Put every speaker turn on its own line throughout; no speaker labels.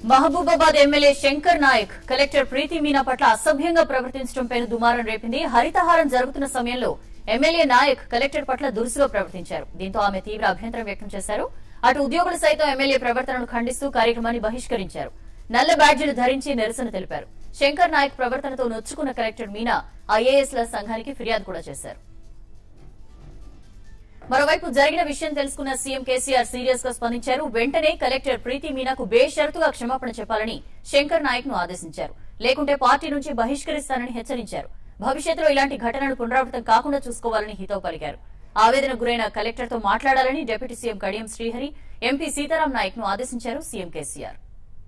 Mahabubabad MLA Shankar Naik collector Preethi Meena పట్ల అసభ్యంగా ప్రవర్తించడంపై దుమారం రేపింది హరితహారం జరుగుతున్న సమయంలో ఎమ్మెల్యే నాయక్ కలెక్టర్ పట్ల దురుసుగా ప్రవర్తించారు దీంతో ఆమె తీవ్ర అభ్యంతరం వ్యక్తం చేశారు అటు ఉద్యోగులు సైతం ఎమ్మెల్యే ప్రవర్తనను ఖండిస్తూ కార్యక్రమాన్ని బహిష్కరించారు నల్ల బ్యాడ్జీలు ధరించి నిరసన తెలిపారు శంకర్ నాయక్ ప్రవర్తనతో నొచ్చుకున్న కలెక్టర్ మీనా ఐఏఎస్ల సంఘానికి ఫిర్యాదు కూడా చేశారు మరోవైపు జరిగిన విషయం తెలుసుకున్న సీఎం కేసీఆర్ సీరియస్ గా స్పందించారు వెంటనే కలెక్టర్ ప్రీతి మీనాకు బేషరతుగా క్షమాపణ చెప్పాలని శంకర్ నాయక్ ను ఆదేశించారు లేకుంటే పార్టీ నుంచి బహిష్కరిస్తానని హెచ్చరించారు భవిష్యత్తులో ఇలాంటి ఘటనలు పునరావృతం కాకుండా చూసుకోవాలని హితవు పలికారు ఆవేదన గురైన కలెక్టర్ తో మాట్లాడాలని deputy CM Kadiyam Srihari MP Sitaram Naik ను ఆదేశించారు సీఎం కేసీఆర్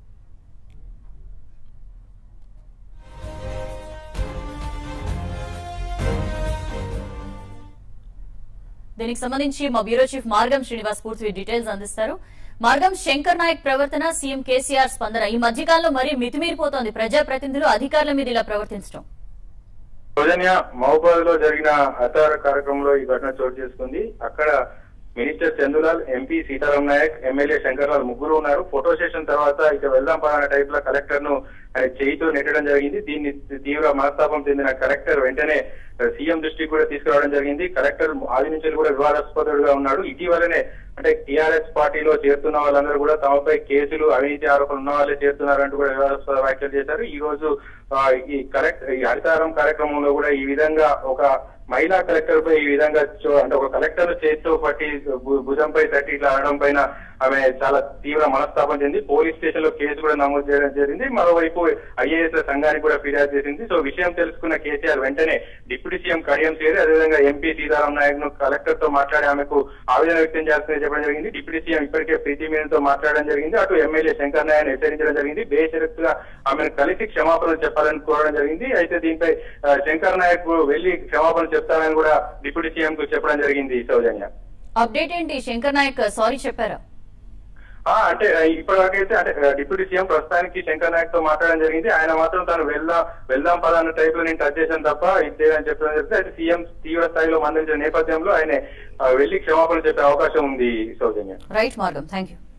దీనికి సంబంధించి మా బ్యూరో చీఫ్ మార్గం శ్రీనివాస్ పూర్తి డీటెయిల్స్ అందిస్తారు మార్గం శంకర్ నాయక్ ప్రవర్తన సీఎం కేసీఆర్ స్పందన ఈ మధ్యకాలంలో మరీ మితిమీరిపోతోంది ప్రజాప్రతినిధులు అధికారుల మీద ఇలా ప్రవర్తించడం
సౌజన్య మహబూబాద్ లో జరిగిన హతార కార్యక్రమంలో ఈ ఘటన చోటు చేసుకుంది అక్కడ minister Chandulal MP Sitaram Naik MLA Shankarlal ముగ్గురు ఉన్నారు ఫోటో సెషన్ తర్వాత ఇక వెళ్దాం పలానా టైప్ లో కలెక్టర్ ను ఆయన చేయితో నెట్టడం జరిగింది దీన్ని తీవ్ర మనస్తాపం చెందిన కలెక్టర్ వెంటనే సీఎం దృష్టికి కూడా తీసుకురావడం జరిగింది కలెక్టర్ ఆది నుంచి కూడా వివాదాస్పదుడుగా ఉన్నాడు ఇటీవలనే అంటే టీఆర్ఎస్ పార్టీలో చేరుతున్న వాళ్ళందరూ కూడా తమపై కేసులు అవినీతి ఆరోపణలు ఉన్న వాళ్ళే చేరుతున్నారంటూ కూడా వివాదాస్పద వ్యాఖ్యలు చేశారు ఈ రోజు ఆ, ఈ కరెక్ట్ ఈ హరితారం కార్యక్రమంలో కూడా ఈ విధంగా ఒక మహిళా కలెక్టర్ పై ఈ విధంగా చో- అంటే ఒక కలెక్టర్ చేతితో పట్టి భు- భుజంపై తట్టి ఇట్లా అనడం పైన ఆమె చాలా తీవ్ర మనస్తాపం చెంది పోలీస్ స్టేషన్ లో కేసు కూడా నమోదు చేయడం జరిగింది మరోవైపు ఐఏఎస్ సంఘానికి కూడా ఫిర్యాదు చేసింది సో విషయం తెలుసుకున్న కేసీఆర్ వెంటనే డిప్యూటీ సీఎం కడియం చేరి అదేవిధంగా ఎంపీ సీతారాం నాయక్ ను కలెక్టర్ తో మాట్లాడి ఆమెకు ఆవేదన వ్యక్తం చేస్తుందని చెప్పడం జరిగింది డిప్యూటీ సీఎం ఇప్పటికే ప్రీతి మీనతో మాట్లాడడం జరిగింది అటు ఎమ్మెల్యే శంకర్ నాయక్ హెచ్చరించడం జరిగింది బేషరతుగా ఆమెను కలిసి క్షమాపణలు చెప్పాలని కోరడం జరిగింది అయితే దీనిపై ఆ, శంకర్ నాయక్ వెళ్లి క్షమాపణ చెప్తానని కూడా డిప్యూటీ సీఎం కు చెప్పడం జరిగింది సౌజన్య
అప్డేట్ ఏంటి శంకర్ నాయక్ సారీ చెప్పారా
ఆ, అంటే ఇప్పటివరకైతే అంటే ఆ, డిప్యూటీ సీఎం ప్రస్తుతానికి శంకర్ నాయక్ తో మాట్లాడడం జరిగింది ఆయన మాత్రం తాను వెళ్దాం వెళ్దాం పదాన్న టైప్ లో నేను టచ్ చేశాను తప్ప ఇదే అని చెప్పడం జరిగింది అయితే సీఎం తీవ్ర స్థాయిలో మందించిన నేపథ్యంలో ఆయన ఆ, వెళ్లి క్షమాపణ చెప్పే అవకాశం ఉంది సౌజన్య
రైట్ మార్గం థ్యాంక్ యూ